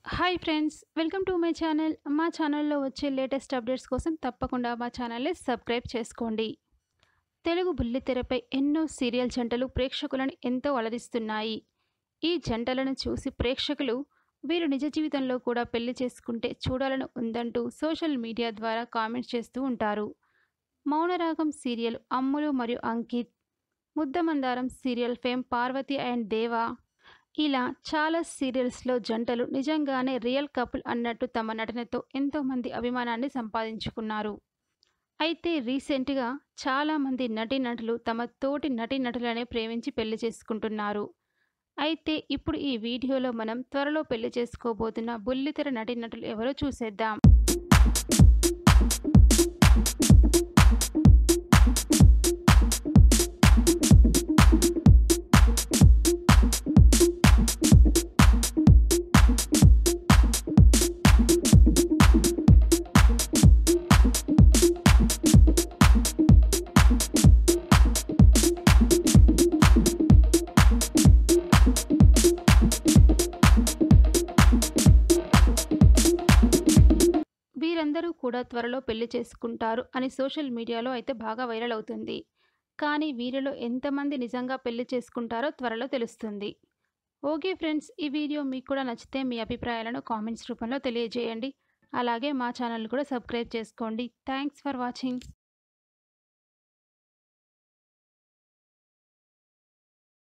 hi friends welcome to my channel మా ఛానల్లో వచ్చే లేటెస్ట్ అప్డేట్స్ కోసం తప్పకుండా మా ఛానల్ని సబ్స్క్రైబ్ చేసుకోండి తెలుగు బుల్లితెరపై ఎన్నో సీరియల్ జంటలు ప్రేక్షకులను ఎంతో అలరిస్తున్నాయి ఈ జంటలను చూసి ప్రేక్షకులు వీరు నిజ జీవితంలో కూడా పెళ్లి చేసుకుంటే చూడాలని ఉందంటూ సోషల్ మీడియా ద్వారా కామెంట్స్ చేస్తూ ఉంటారు మౌనరాగం సీరియల్ అమ్ములు మరియు Ankith Muddamandaram serial fame Parvathi and Deva ఇలా చాలా సీరియల్స్లో జంటలు నిజంగానే రియల్ కపుల్ అన్నట్టు తమ నటనతో ఎంతోమంది అభిమానాన్ని సంపాదించుకున్నారు అయితే రీసెంట్గా చాలామంది నటీనటులు తమ తోటి నటీనటులనే ప్రేమించి పెళ్లి చేసుకుంటున్నారు అయితే ఇప్పుడు ఈ వీడియోలో మనం త్వరలో పెళ్లి చేసుకోబోతున్న బుల్లితెర నటీనటులు ఎవరో చూసేద్దాం వీరందరూ కూడా త్వరలో పెళ్లి చేసుకుంటారు అని సోషల్ మీడియాలో అయితే బాగా వైరల్ అవుతుంది కానీ వీరిలో ఎంతమంది నిజంగా పెళ్లి చేసుకుంటారో త్వరలో తెలుస్తుంది ఓకే ఫ్రెండ్స్ ఈ వీడియో మీకు కూడా నచ్చితే మీ అభిప్రాయాలను కామెంట్స్ రూపంలో తెలియజేయండి అలాగే మా ఛానల్ కూడా సబ్స్క్రైబ్ చేసుకోండి థ్యాంక్స్ ఫర్ వాచింగ్